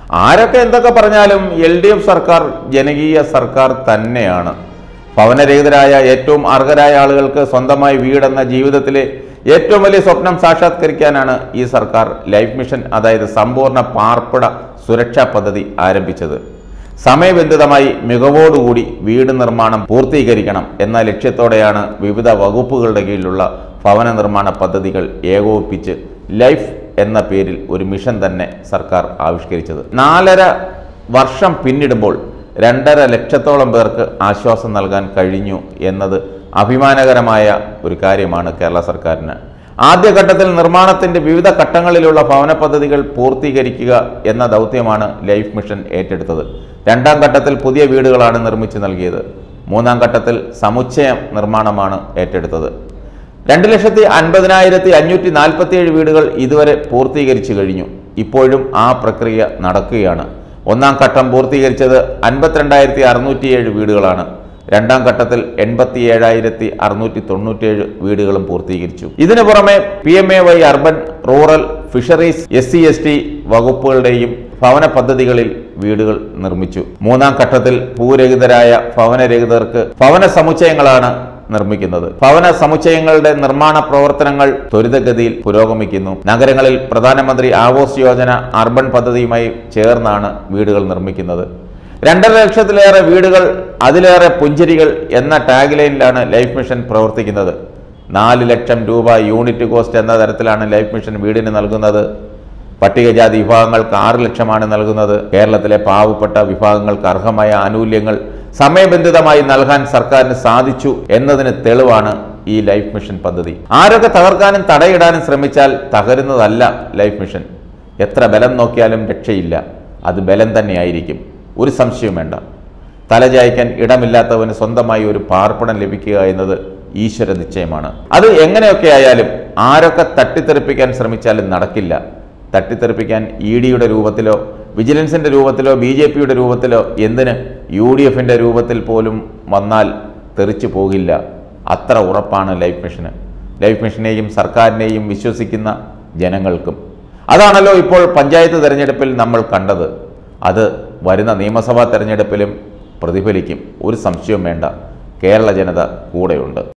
ആരൊക്കെ എന്തൊക്കെ പറഞ്ഞാലും എൽ ഡി എഫ് സർക്കാർ ജനകീയ സർക്കാർ തന്നെയാണ് ഭവനരഹിതരായ ഏറ്റവും അർഹരായ ആളുകൾക്ക് സ്വന്തമായി വീടെന്ന ജീവിതത്തിലെ ഏറ്റവും വലിയ സ്വപ്നം സാക്ഷാത്കരിക്കാനാണ് ഈ സർക്കാർ ലൈഫ് മിഷൻ അതായത് സമ്പൂർണ്ണ പാർപ്പിട സുരക്ഷാ പദ്ധതി ആരംഭിച്ചത് സമയബന്ധിതമായി മികവോടുകൂടി വീട് നിർമ്മാണം പൂർത്തീകരിക്കണം എന്ന ലക്ഷ്യത്തോടെയാണ് വിവിധ വകുപ്പുകളുടെ കീഴിലുള്ള ഭവന നിർമ്മാണ പദ്ധതികൾ ഏകോപിപ്പിച്ച് ലൈഫ് എന്ന പേരിൽ ഒരു മിഷൻ തന്നെ സർക്കാർ ആവിഷ്കരിച്ചത് നാലര വർഷം പിന്നിടുമ്പോൾ രണ്ടര ലക്ഷത്തോളം പേർക്ക് ആശ്വാസം നൽകാൻ കഴിഞ്ഞു എന്നത് അഭിമാനകരമായ ഒരു കാര്യമാണ് കേരള സർക്കാരിന് ആദ്യഘട്ടത്തിൽ നിർമ്മാണത്തിന്റെ വിവിധ ഘട്ടങ്ങളിലുള്ള ഭവന പദ്ധതികൾ പൂർത്തീകരിക്കുക എന്ന ദൗത്യമാണ് ലൈഫ് മിഷൻ ഏറ്റെടുത്തത് രണ്ടാം ഘട്ടത്തിൽ പുതിയ വീടുകളാണ് നിർമ്മിച്ചു നൽകിയത് മൂന്നാം ഘട്ടത്തിൽ സമുച്ചയ നിർമ്മാണമാണ് ഏറ്റെടുത്തത് രണ്ട് ലക്ഷത്തി അൻപതിനായിരത്തി അഞ്ഞൂറ്റി നാൽപ്പത്തിയേഴ് വീടുകൾ ഇതുവരെ പൂർത്തീകരിച്ചു കഴിഞ്ഞു ഇപ്പോഴും ആ പ്രക്രിയ നടക്കുകയാണ് ഒന്നാം ഘട്ടം പൂർത്തീകരിച്ചത് അൻപത്തിരണ്ടായിരത്തി അറുന്നൂറ്റിയേഴ് വീടുകളാണ് രണ്ടാം ഘട്ടത്തിൽ എൺപത്തി ഏഴായിരത്തി അറുന്നൂറ്റി തൊണ്ണൂറ്റിയേഴ് വീടുകളും പൂർത്തീകരിച്ചു ഇതിനു പുറമെ P M A Y urban rural fisheries S C S T വകുപ്പുകളുടെയും ഭവന പദ്ധതികളിൽ വീടുകൾ നിർമ്മിച്ചു മൂന്നാം ഘട്ടത്തിൽ ഭൂരഹിതരായ ഭവനരഹിതർക്ക് ഭവന സമുച്ചയങ്ങളാണ് നിർമ്മിക്കുന്നത് ഭവന സമുച്ചയങ്ങളുടെ നിർമ്മാണ പ്രവർത്തനങ്ങൾ ത്വരിതഗതിയിൽ പുരോഗമിക്കുന്നു നഗരങ്ങളിൽ പ്രധാനമന്ത്രി ആവാസ് യോജന അർബൻ പദ്ധതിയുമായി ചേർന്നാണ് വീടുകൾ നിർമ്മിക്കുന്നത് രണ്ടര ലക്ഷത്തിലേറെ വീടുകൾ അതിലേറെ പുഞ്ചിരികൾ എന്ന ടാഗ് ലൈനിലാണ് ലൈഫ് മിഷൻ പ്രവർത്തിക്കുന്നത് നാല് ലക്ഷം രൂപ യൂണിറ്റ് കോസ്റ്റ് എന്ന തരത്തിലാണ് ലൈഫ് മിഷൻ വീടിന് നൽകുന്നത് പട്ടികജാതി വിഭാഗങ്ങൾക്ക് ആറ് ലക്ഷമാണ് നൽകുന്നത് കേരളത്തിലെ പാവപ്പെട്ട വിഭാഗങ്ങൾക്ക് അർഹമായ ആനുകൂല്യങ്ങൾ സമയബന്ധിതമായി നൽകാൻ സർക്കാരിന് സാധിച്ചു എന്നതിന് തെളിവാണ് ഈ ലൈഫ് മിഷൻ പദ്ധതി ആരൊക്കെ തകർക്കാനും തടയിടാനും ശ്രമിച്ചാൽ തകരുന്നതല്ല ലൈഫ് മിഷൻ എത്ര ബലം നോക്കിയാലും രക്ഷയില്ല അത് ബലം തന്നെയായിരിക്കും ഒരു സംശയവും വേണ്ട തലചായ്ക്കാൻ ഇടമില്ലാത്തവന് സ്വന്തമായി ഒരു പാർപ്പിടം ലഭിക്കുക എന്നത് ഈശ്വര നിശ്ചയമാണ് അത് എങ്ങനെയൊക്കെ ആയാലും ആരൊക്കെ തട്ടിത്തെറിപ്പിക്കാൻ ശ്രമിച്ചാലും നടക്കില്ല തട്ടിത്തെറിപ്പിക്കാൻ ഇ ഡിയുടെ രൂപത്തിലോ വിജിലൻസിന്റെ രൂപത്തിലോ ബി ജെ പിയുടെ രൂപത്തിലോ എന്തിന് യു ഡി എഫിന്റെ രൂപത്തിൽ പോലും വന്നാൽ തെറിച്ചു പോകില്ല അത്ര ഉറപ്പാണ് ലൈഫ് മിഷന് ലൈഫ് മിഷനെയും സർക്കാരിനെയും വിശ്വസിക്കുന്ന ജനങ്ങൾക്കും അതാണല്ലോ ഇപ്പോൾ പഞ്ചായത്ത് തെരഞ്ഞെടുപ്പിൽ നമ്മൾ കണ്ടത് അത് വരുന്ന നിയമസഭാ തെരഞ്ഞെടുപ്പിലും പ്രതിഫലിക്കും ഒരു സംശയവും വേണ്ട കേരള ജനത കൂടെയുണ്ട്